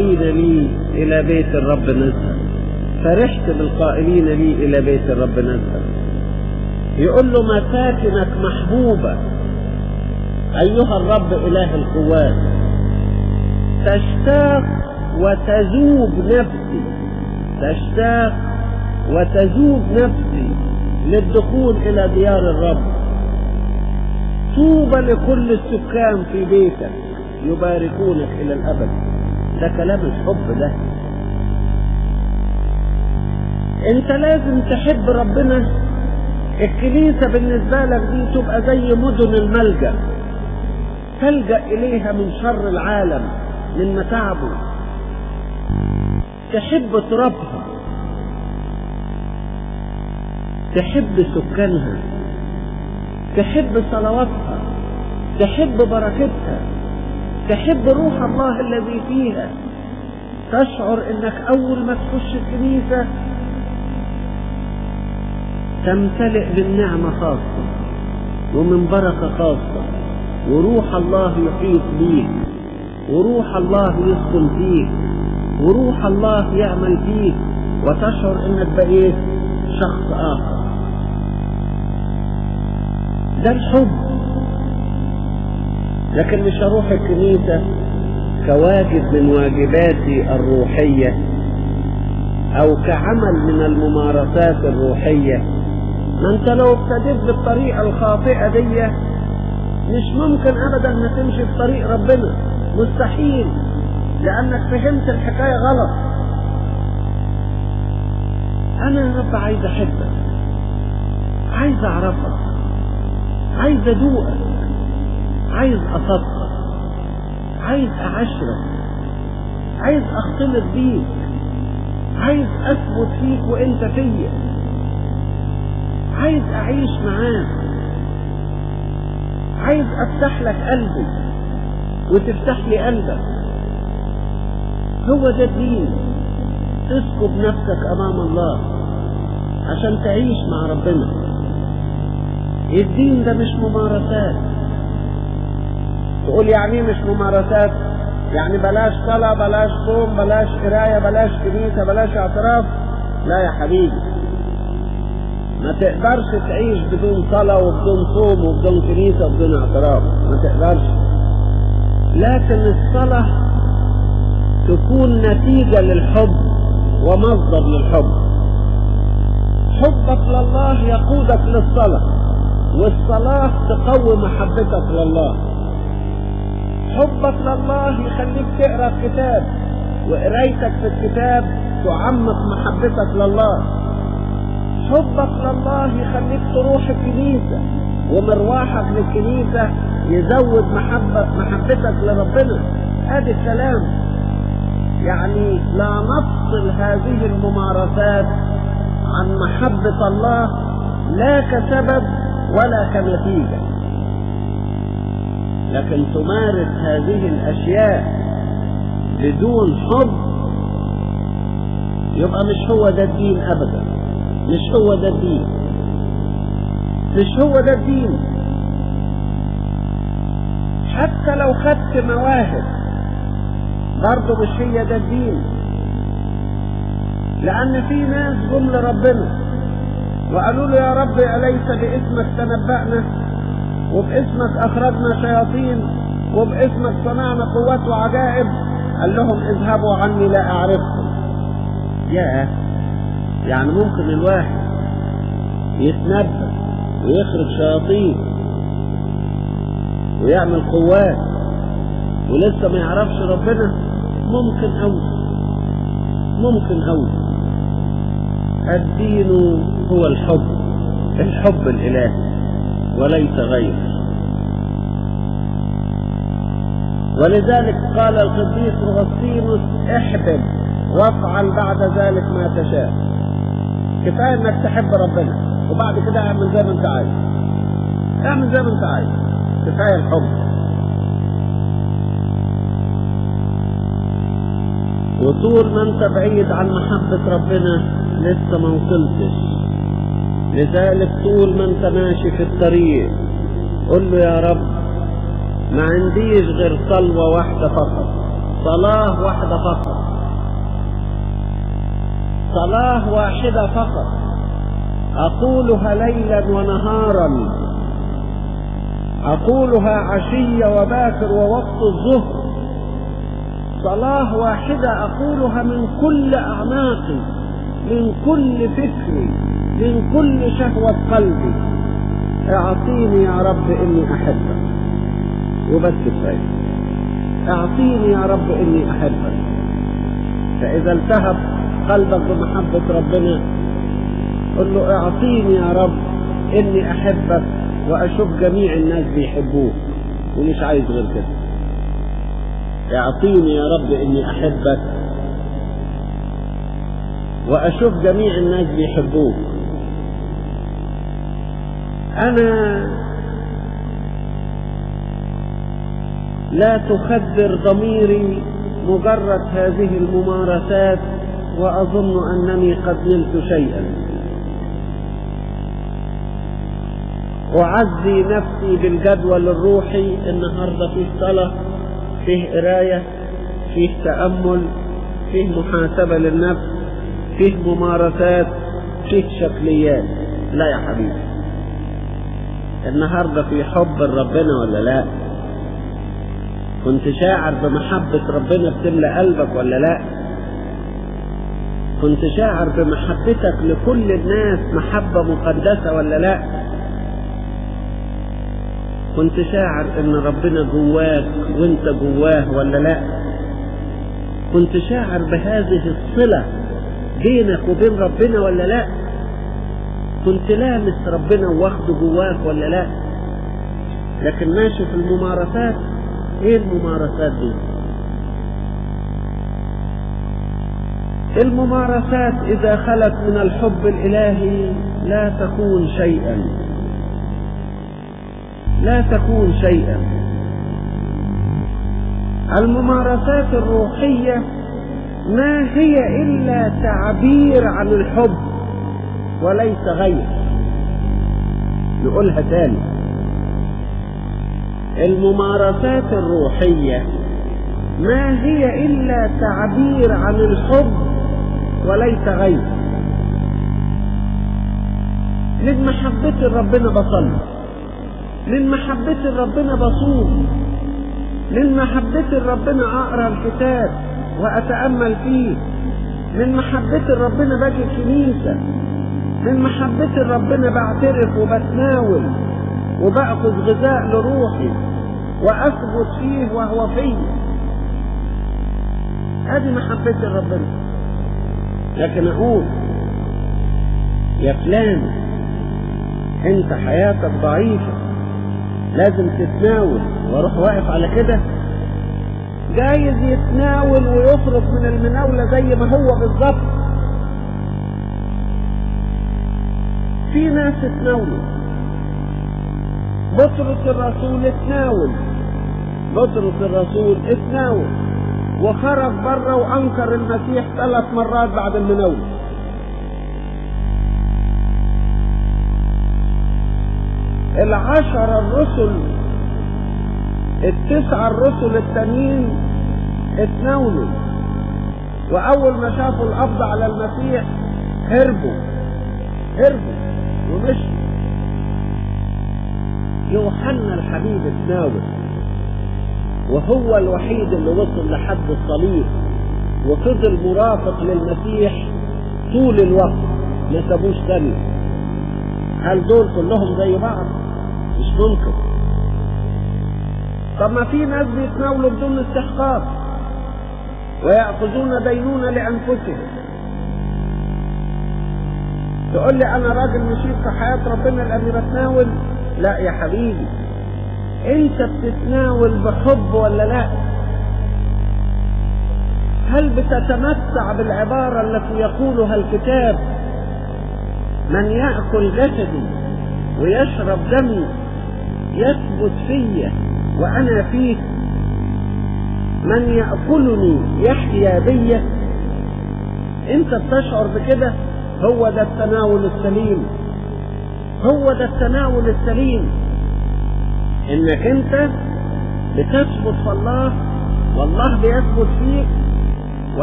بالقائلين لي إلى بيت الرب نذهب فرحت بالقائلين لي إلى بيت الرب نذهب يقول له مساكنك محبوبة أيها الرب إله القوات تشتاق وتذوب نفسي تشتاق وتذوب نفسي للدخول إلى ديار الرب طوبى لكل السكان في بيتك يباركونك إلى الأبد ده كلام الحب ده انت لازم تحب ربنا الكنيسة بالنسبة لك دي تبقى زي مدن الملجأ تلجأ إليها من شر العالم من متاعبه تحب ترابها تحب سكانها تحب صلواتها تحب بركتها تحب روح الله الذي فيها تشعر انك اول ما تخش الكنيسة تمتلئ من نعمة خاصة ومن بركة خاصة وروح الله يحيط بيك وروح الله يسكن فيك وروح الله يعمل فيك وتشعر انك بقيت شخص اخر ده الحب لكن مش هروح الكنيسة كواجب من واجباتي الروحية او كعمل من الممارسات الروحية ما انت لو ابتديت بالطريقة الخاطئة دي مش ممكن ابدا ما تمشي في طريق ربنا مستحيل لانك فهمت الحكاية غلط انا يا رب عايز احبك عايز اعرفك عايز ادوقك عايز اصدقك عايز اعاشرك عايز اختلط بيك عايز اثبت فيك وانت فيا عايز اعيش معاك عايز افتح لك قلبي وتفتح لي قلبك هو ده الدين تسكب نفسك امام الله عشان تعيش مع ربنا الدين ده مش ممارسات تقول يعني ايه مش ممارسات يعني بلاش صلاة بلاش صوم بلاش قراية بلاش كنيسة بلاش اعتراف لا يا حبيبي ما تقدرش تعيش بدون صلاة وبدون صوم وبدون كنيسة وبدون اعتراف ما تقدرش لكن الصلاة تكون نتيجة للحب ومصدر للحب حبك لله يقودك للصلاة والصلاة تقوي محبتك لله حبك لله يخليك تقرا الكتاب وقرايتك في الكتاب تعمق محبتك لله حبك لله يخليك تروح الكنيسة ومرواحك للكنيسة يزود محبة محبتك لربنا ادي الكلام يعني لا نفصل هذه الممارسات عن محبة الله لا كسبب ولا كنتيجة لكن تمارس هذه الأشياء بدون حب يبقى مش هو ده الدين أبدا مش هو ده الدين مش هو ده الدين حتى لو خدت مواهب برضه مش هي ده الدين لأن في ناس جم لربنا وقالوا له يا رب أليس باسمك تنبأنا وباسمك أخرجنا شياطين وباسمك صنعنا قوات وعجائب قال لهم اذهبوا عني لا أعرفكم يا يعني ممكن الواحد يتنبأ ويخرج شياطين ويعمل قوات ولسه ما يعرفش ربنا ممكن أوي ممكن أوي الدين هو الحب الحب الإلهي وليس غير ولذلك قال القديس أغسطينوس احبب وافعل بعد ذلك ما تشاء كفاية انك تحب ربنا وبعد كده اعمل زي ما انت عايز اعمل زي ما انت عايز كفاية الحب وطول ما انت بعيد عن محبة ربنا لسه ما وصلتش لذلك طول ما انت ماشي في الطريق قل له يا رب ما عنديش غير صلوة واحدة فقط صلاة واحدة فقط صلاة واحدة فقط أقولها ليلا ونهارا أقولها عشية وباكر ووقت الظهر صلاة واحدة أقولها من كل أعماقي من كل فكري من كل شهوة قلبي اعطيني يا رب اني احبك وبس كفايه اعطيني يا رب اني احبك فاذا التهب قلبك بمحبة ربنا قل له اعطيني يا رب اني احبك واشوف جميع الناس بيحبوك ومش عايز غير كده اعطيني يا رب اني احبك واشوف جميع الناس بيحبوك انا لا تخدر ضميري مجرد هذه الممارسات واظن انني قد نلت شيئا اعزي نفسي بالجدول الروحي النهارده فيه صلاه فيه قرايه فيه تامل فيه محاسبه للنفس فيه ممارسات فيه شكليات لا يا حبيبي النهارده في حب لربنا ولا لا كنت شاعر بمحبة ربنا بتملى قلبك ولا لا كنت شاعر بمحبتك لكل الناس محبة مقدسة ولا لا كنت شاعر ان ربنا جواك وانت جواه ولا لا كنت شاعر بهذه الصلة بينك وبين ربنا ولا لا كنت لامس ربنا واخده جواك ولا لا لكن ماشي في الممارسات ايه الممارسات دي الممارسات اذا خلت من الحب الالهي لا تكون شيئا لا تكون شيئا الممارسات الروحيه ما هي الا تعبير عن الحب وليس غير نقولها تاني الممارسات الروحية ما هي إلا تعبير عن الحب وليس غير من محبة ربنا بصلي من محبة ربنا بصوم من محبة ربنا أقرأ الكتاب وأتأمل فيه من محبة ربنا باجي الكنيسة من محبة ربنا بعترف وبتناول وبأخذ غذاء لروحي وأثبت فيه وهو فيه هذه محبة ربنا لكن أقول يا فلان أنت حياتك ضعيفة لازم تتناول وأروح واقف على كده جايز يتناول ويخرج من المناولة زي ما هو بالظبط في ناس اتناولوا بطرس الرسول اتناول بطرس الرسول اتناول وخرج بره وانكر المسيح ثلاث مرات بعد المناولة العشر الرسل التسعة الرسل التانيين اتناولوا واول ما شافوا القبض على المسيح هربوا هربوا ومشوا يوحنا الحبيب اتناول وهو الوحيد اللي وصل لحد الصليب وفضل مرافق للمسيح طول الوقت ما سابوش ثانية هل دول كلهم زي بعض؟ مش ممكن طب ما في ناس بيتناولوا بدون استحقاق ويأخذون دينونة لأنفسهم تقول لي أنا راجل مشيت في حياة ربنا لأني بتناول لا يا حبيبي أنت بتتناول بحب ولا لا؟ هل بتتمتع بالعبارة التي يقولها الكتاب من يأكل جسدي ويشرب دمي يثبت في وأنا فيه من يأكلني يحيا بي أنت بتشعر بكده هو ده التناول السليم هو ده التناول السليم انك انت بتثبت في الله والله بيثبت فيك